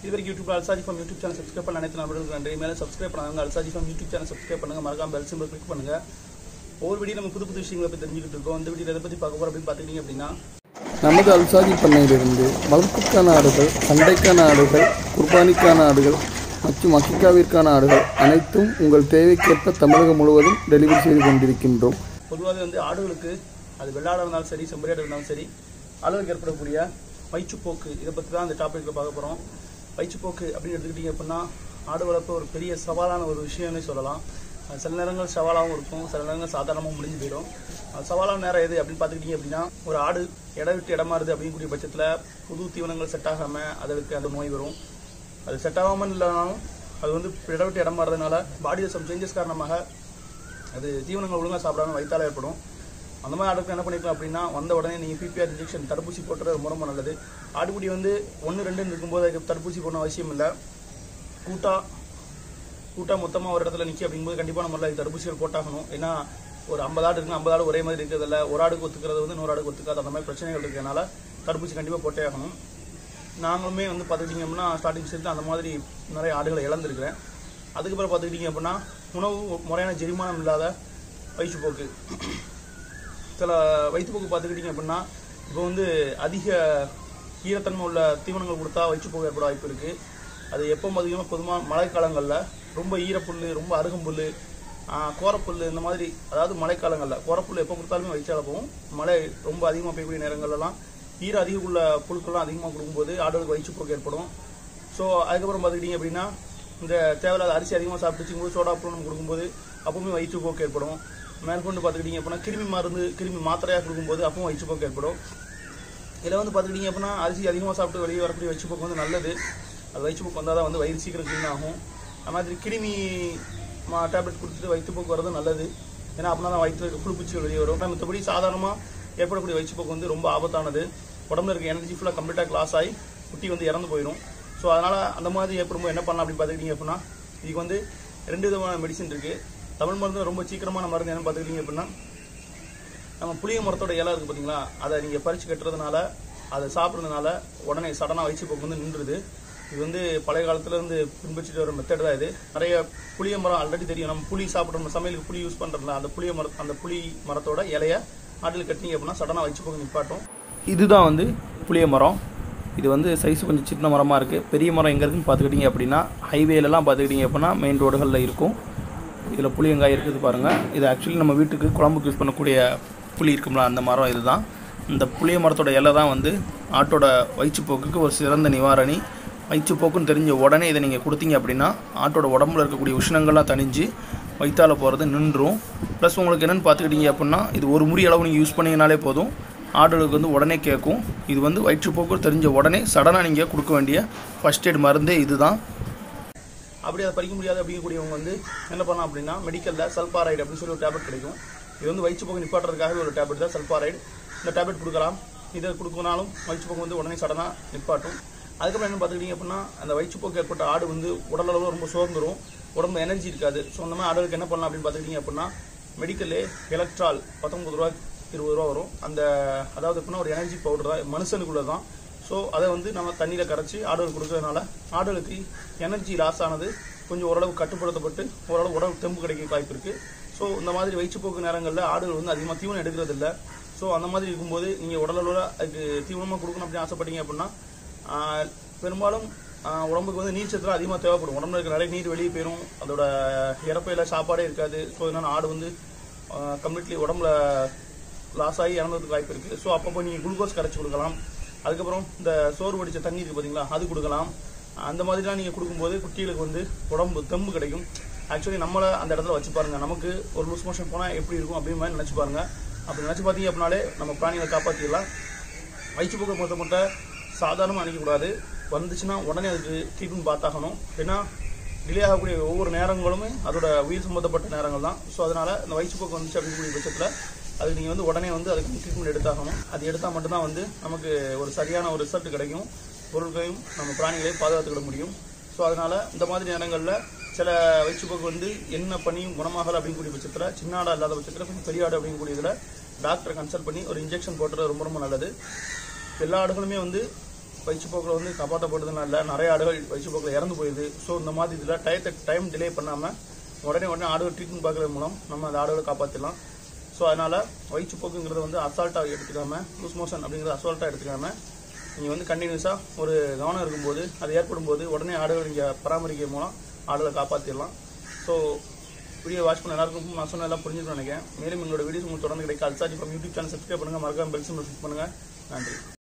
இது வரைக்கும் யூடியூப் அல்சாஜி ஃபார்ம் யூடியூப் சேனல் சப்ஸ்கிரைப் பண்ண அனைத்து நண்பர்களுக்கு நன்றி மேலே சப்ஸ்கிரைப் பண்ணாங்க அல்சாஜி ஃபார்ம் யூடியூப் சேனல் சப்ஸ்கிரைப் பண்ணுங்க மறக்காம பெல் சிம்பிள் கிளிக் பண்ணுங்க ஒவ்வொரு வீடியோ நம்ம புது புது விஷயங்களை பற்றி தெரிஞ்சுக்கிட்டு இருக்கோம் இந்த வீடியோ எதை பற்றி பார்க்க போகிறோம் அப்படின்னு பார்த்துக்கிட்டீங்க அப்படின்னா நமது அல்சாஜி பண்ணையிலிருந்து வளர்ப்புக்கான ஆடுகள் சண்டைக்கான ஆடுகள் குர்பானிக்கான ஆடுகள் மற்றும் அக்கிக்காவிற்கான ஆடுகள் அனைத்தும் உங்கள் தேவைக்கேற்ப தமிழகம் முழுவதும் டெலிவரி செய்து கொண்டிருக்கின்றோம் பொதுவாகவே வந்து ஆடுகளுக்கு அது வெள்ளாடாக இருந்தாலும் சரி செம்பரியாடு இருந்தாலும் சரி அளவுக்கு ஏற்படக்கூடிய வயிற்றுப்போக்கு இதை பற்றி தான் இந்த டாப்பிக்கில் பார்க்க போகிறோம் வயிற்றுப்போக்கு அப்படின்னு எடுத்துக்கிட்டிங்க அப்படின்னா ஆடு வளர்ப்பு ஒரு பெரிய சவாலான ஒரு விஷயம்னே சொல்லலாம் அது சில நேரங்கள் சவாலாகவும் இருக்கும் சில நேரங்கள் சாதாரணமாக முடிஞ்சு போயிடும் அது சவாலான நேரம் எது அப்படின்னு பார்த்துக்கிட்டிங்க அப்படின்னா ஒரு ஆடு இட விட்டு இடமாறுது அப்படிங்கக்கூடிய பட்சத்தில் புது தீவனங்கள் செட் ஆகாமல் அதற்கு அந்த நோய் வரும் அது செட் ஆகாமல் இல்லைனாலும் அது வந்து இட விட்டு இடம் மாறுறதுனால பாடியில் சம் சேஞ்சஸ் காரணமாக அது தீவனங்கள் ஒழுங்காக சாப்பிடாம வயிற்றால ஏற்படும் அந்த மாதிரி ஆடுக்கு என்ன பண்ணிக்கலாம் அப்படின்னா வந்த உடனே நீங்கள் பிபிஆர் இன்ஜெக்ஷன் தடுப்பூசி போட்டுறது ரொம்ப ரொம்ப நல்லது ஆட்டுக்குடி வந்து ஒன்று ரெண்டுன்னு இருக்கும்போது அதுக்கு தடுப்பூசி போடணும் அவசியம் இல்லை கூட்டா கூட்டா மொத்தமாக ஒரு இடத்துல நிற்கி அப்படிங்கும்போது கண்டிப்பாக நம்ம அதுக்கு தடுப்பூசிகள் போட்டாகணும் ஏன்னா ஒரு ஐம்பது ஆடு இருக்குன்னா ஐம்பது ஆடு ஒரே மாதிரி இருக்கிறதில்ல ஒரு ஆடுக்கு ஒத்துக்கிறது வந்து நூறு ஆடுக்கு ஒத்துக்காது அந்த மாதிரி பிரச்சனைகள் இருக்கிறதுனால தடுப்பூசி கண்டிப்பாக போட்டே ஆகணும் நாங்களுமே வந்து பார்த்துக்கிட்டிங்க அப்படின்னா ஸ்டார்டிங் ஸ்டேஜில் அந்த மாதிரி நிறைய ஆடுகளை இழந்திருக்கிறேன் அதுக்கப்புறம் பார்த்துக்கிட்டிங்க அப்படின்னா உணவு முறையான ஜெரிமானம் இல்லாத வயிற்றுப்போக்கு சில வயிற்றுப்போக்கு பார்த்துக்கிட்டிங்க அப்படின்னா இப்போ வந்து அதிக ஈரத்தன்மை உள்ள தீவனங்கள் கொடுத்தா வயிற்றுப்போக்கு ஏற்பட வாய்ப்பு இருக்குது அது எப்போ அதிகமாக பொதுவாக மழைக்காலங்களில் ரொம்ப ஈரப்புல் ரொம்ப அருகம்புல் கோரப்புல் இந்த மாதிரி அதாவது மழைக்காலங்களில் கோரப்புல் எப்போ கொடுத்தாலுமே வயிற்றால போகும் மழை ரொம்ப அதிகமாக பெய்யக்கூடிய நேரங்கள்லாம் ஈர அதிக உள்ள புழுக்கள்லாம் அதிகமாக கொடுக்கும்போது ஆடுகளுக்கு வயிற்றுப்போக்கு ஏற்படும் ஸோ அதுக்கப்புறம் பார்த்துக்கிட்டிங்க அப்படின்னா இந்த தேவையில்லாத அரிசி அதிகமாக சாப்பிட்டு போது சோடா புழு நம்ம கொடுக்கும்போது அப்பவுமே வயிற்றுப்போக்கு ஏற்படும் மேற்கொண்டு பார்த்துக்கிட்டிங்க அப்படின்னா கிருமி மருந்து கிருமி மாத்திரையாக கொடுக்கும்போது அப்பவும் வயிற்றுப்போக்கு ஏற்படும் இதில் வந்து பார்த்துக்கிட்டிங்க அப்படின்னா அரிசி அதிகமாக சாப்பிட்டு வெளியே வரக்கூடிய வயிற்றுப்போக்கு வந்து நல்லது அது வயிற்றுப்போக்கு வந்தால் தான் வந்து வயிறு சீக்கிரம் க்ளீன் ஆகும் அது மாதிரி கிருமி மா டேப்லெட் கொடுத்துட்டு வயிற்றுப்போக்கு வரது நல்லது ஏன்னா அப்படின்னா தான் வயிற்று இருக்க புழுப்பூச்சிகள் வெளியே வரும் ஆனால் மற்றபடி சாதாரணமாக ஏற்படக்கூடிய வயிற்றுப்போக்கு வந்து ரொம்ப ஆபத்தானது உடம்புல இருக்க எனர்ஜி ஃபுல்லாக கம்ப்ளீட்டாக கிளாஸ் ஆகி குட்டி வந்து இறந்து போயிடும் ஸோ அதனால் அந்த மாதிரி ஏற்படும்போது என்ன பண்ணலாம் அப்படின்னு பார்த்துக்கிட்டிங்க அப்படின்னா இதுக்கு வந்து ரெண்டு விதமான மெடிசன் இருக்குது தமிழ் மருந்து ரொம்ப சீக்கிரமான மருந்து என்னன்னு பார்த்துக்கிட்டிங்க அப்படின்னா நம்ம புளிய மரத்தோட இலை இருக்குது பார்த்தீங்களா அதை நீங்கள் பறித்து கட்டுறதுனால அதை சாப்பிட்றதுனால உடனே சடனாக வயிற்றுப்போக்கு வந்து நின்றுது இது வந்து பழைய காலத்துல இருந்து பின்பற்றிட்டு வர மெத்தட் தான் இது நிறைய புளிய மரம் ஆல்ரெடி தெரியும் நம்ம புளி சாப்பிட்றோம் சமையலுக்கு புளி யூஸ் பண்ணுறதுல அந்த புளிய மரம் அந்த புளி மரத்தோட இலைய ஆட்டில் கட்டினீங்க அப்படின்னா சடனாக வயிற்றுப்போக்கு நிப்பாட்டும் இதுதான் வந்து புளிய மரம் இது வந்து சைஸ் கொஞ்சம் சின்ன மரமாக இருக்குது பெரிய மரம் எங்கே இருக்குன்னு பார்த்துக்கிட்டிங்க அப்படின்னா ஹைவேலலாம் பார்த்துக்கிட்டிங்க அப்படின்னா மெயின் ரோடுகளில் இருக்கும் இதில் புளியங்காய் இருக்குது பாருங்கள் இது ஆக்சுவலி நம்ம வீட்டுக்கு குழம்புக்கு யூஸ் பண்ணக்கூடிய புளி இருக்கும்ல அந்த மரம் இதுதான் இந்த புளிய மரத்தோட இலை தான் வந்து ஆட்டோட வயிற்றுப்போக்குக்கு ஒரு சிறந்த நிவாரணி வயிற்றுப்போக்குன்னு தெரிஞ்ச உடனே இதை நீங்கள் கொடுத்தீங்க அப்படின்னா ஆட்டோட உடம்புல இருக்கக்கூடிய உஷ்ணங்கள்லாம் தணிஞ்சு வயிற்றால போகிறது நின்றும் ப்ளஸ் உங்களுக்கு என்னென்னு பார்த்துக்கிட்டிங்க அப்படின்னா இது ஒரு முடி அளவு நீங்கள் யூஸ் பண்ணீங்கனாலே போதும் ஆடுகளுக்கு வந்து உடனே கேட்கும் இது வந்து வயிற்றுப்போக்கு தெரிஞ்ச உடனே சடனாக நீங்கள் கொடுக்க வேண்டிய ஃபஸ்ட் எய்ட் மருந்தே இதுதான் அப்படி அதை படிக்க முடியாது அப்படிங்கக்கூடியவங்க வந்து என்ன பண்ணலாம் அப்படின்னா மெடிக்கலில் சல்பாரைடு அப்படின்னு சொல்லி ஒரு டேப்லெட் கிடைக்கும் இது வந்து வயிற்றுப்போக்கு நிப்பாட்டுறதுக்காகவே ஒரு டேப்லெட் தான் சல்பாரைடு இந்த டேப்லெட் கொடுக்கலாம் இதை கொடுக்கனாலும் வயிற்றுப்போக்கு வந்து உடனே சடனாக நிப்பாட்டும் அதுக்கப்புறம் என்ன பார்த்துக்கிட்டிங்க அப்படின்னா அந்த வயிற்றுப்போக்கு ஏற்பட்ட ஆடு வந்து உடலளவில் ரொம்ப சோர்ந்துரும் உடம்பு எனர்ஜி இருக்காது ஸோ அந்த மாதிரி ஆடுகளுக்கு என்ன பண்ணலாம் அப்படின்னு பார்த்துக்கிட்டிங்க அப்படின்னா மெடிக்கல்லே எலக்ட்ரால் பத்தொம்பது ரூபா இருபது ரூபா வரும் அந்த அதாவது எப்படின்னா ஒரு எனர்ஜி பவுடர் தான் மனுஷனுக்குள்ள தான் ஸோ அதை வந்து நம்ம தண்ணியில் கரைச்சி ஆடுகளுக்கு கொடுக்கறதுனால ஆடுகளுக்கு எனர்ஜி லாஸ் ஆனது கொஞ்சம் ஓரளவு கட்டுப்படுத்தப்பட்டு ஓரளவு உடல் தெம்பு கிடைக்க வாய்ப்பு இருக்குது ஸோ இந்த மாதிரி வயிற்றுப்போக்கு நேரங்களில் ஆடுகள் வந்து அதிகமாக தீவனம் எடுக்கிறது இல்லை ஸோ அந்த மாதிரி இருக்கும்போது நீங்கள் உடலளவில் அதுக்கு தீவனமாக கொடுக்கணும் அப்படின்னு ஆசைப்பட்டீங்க அப்படின்னா ஆஹ், பெரும்பாலும் ஆஹ், உடம்புக்கு வந்து நீர் சத்துலாம் அதிகமாக தேவைப்படும் உடம்புல இருக்க நிறைய நீர் வெளியே போயிடும் அதோட இறப்பையில சாப்பாடே இருக்காது ஸோ இதனால் ஆடு வந்து கம்ப்ளீட்லி உடம்புல லாஸ் ஆகி இறந்ததுக்கு வாய்ப்பு இருக்குது ஸோ அப்பப்போ நீங்கள் குளுக்கோஸ் கரைச்சி கொடுக்கலாம் அதுக்கப்புறம் இந்த சோறு வடித்த தண்ணி இருக்குது பார்த்தீங்களா அது கொடுக்கலாம் அந்த மாதிரிலாம் நீங்கள் கொடுக்கும்போது குட்டிகளுக்கு வந்து உடம்பு தெம்பு கிடைக்கும் ஆக்சுவலி நம்மளை அந்த இடத்துல வச்சு பாருங்க நமக்கு ஒரு லூஸ் மோஷன் போனால் எப்படி இருக்கும் அப்படின்னு மாதிரி நினச்சி பாருங்க அப்படி நினச்சி பார்த்தீங்க அப்படின்னாலே நம்ம பிராணிகளை காப்பாற்றிடலாம் வயிற்றுப்போக்கு மொத்த மொத்த சாதாரணமாக அணிக்கக்கூடாது வந்துச்சுன்னா உடனே அதுக்கு ட்ரீட்மெண்ட் பார்த்தாகணும் ஏன்னா டிலே ஆகக்கூடிய ஒவ்வொரு நேரங்களுமே அதோட உயிர் சம்மந்தப்பட்ட நேரங்கள் தான் ஸோ அதனால் இந்த வயிற்றுப்போக்கு வந்துச்சு அப்படிங்கக்கூடிய பட்சத்தில் அதுக்கு நீங்கள் வந்து உடனே வந்து அதுக்கு ட்ரீட்மெண்ட் எடுத்தாகணும் அது எடுத்தால் மட்டும்தான் வந்து நமக்கு ஒரு சரியான ஒரு ரிசல்ட் கிடைக்கும் பொருட்களையும் நம்ம பிராணிகளையும் பாதுகாத்துக்கிட முடியும் ஸோ அதனால் இந்த மாதிரி நேரங்களில் சில வயிற்றுப்போக்கு வந்து என்ன பண்ணியும் குணமாகலை அப்படிங்கக்கூடிய பட்சத்தில் சின்ன ஆடா இல்லாத பட்சத்தில் கொஞ்சம் பெரிய ஆடு அப்படிங்கக்கூடிய இதில் டாக்டரை கன்சல்ட் பண்ணி ஒரு இன்ஜெக்ஷன் போட்டுறது ரொம்ப ரொம்ப நல்லது எல்லா ஆடுகளுமே வந்து வயிற்றுப்போக்கில் வந்து காப்பாற்றப்படுறதுனால இல்லை நிறைய ஆடுகள் வயிற்றுப்போக்கில் இறந்து போயிடுது ஸோ இந்த மாதிரி இதில் டயத்தை டைம் டிலே பண்ணாமல் உடனே உடனே ஆடுகள் ட்ரீட்மெண்ட் பார்க்கறது மூலம் நம்ம அந்த ஆடுகளை காப்பாற்றிடலாம் ஸோ அதனால் வயிற்றுப்போக்குங்கிறத வந்து அசால்ட்டாக எடுத்துக்காம லூஸ் மோஷன் அப்படிங்கிறத அசால்ட்டாக எடுத்துக்காம நீங்கள் வந்து கண்டினியூஸாக ஒரு கவனம் இருக்கும்போது அது ஏற்படும் போது உடனே ஆடுகள் நீங்கள் பராமரிக்க மூலம் ஆடுகளை காப்பாற்றிடலாம் ஸோ வீடியோ வாட்ச் பண்ண எல்லாருக்கும் நான் சொன்ன எல்லாம் புரிஞ்சுக்கணும்னு நினைக்கிறேன் மேலும் எங்களோட வீடியோஸ் உங்களுக்கு தொடர்ந்து கிடைக்க அல்சாஜி ஃப்ரம் யூடியூப் சேனல் சப்ஸ்கிரைப் பண்ணுங்கள் மறக்காம பெல் சிம்பிள் கிளிக் பண்ணுங்கள் நன்றி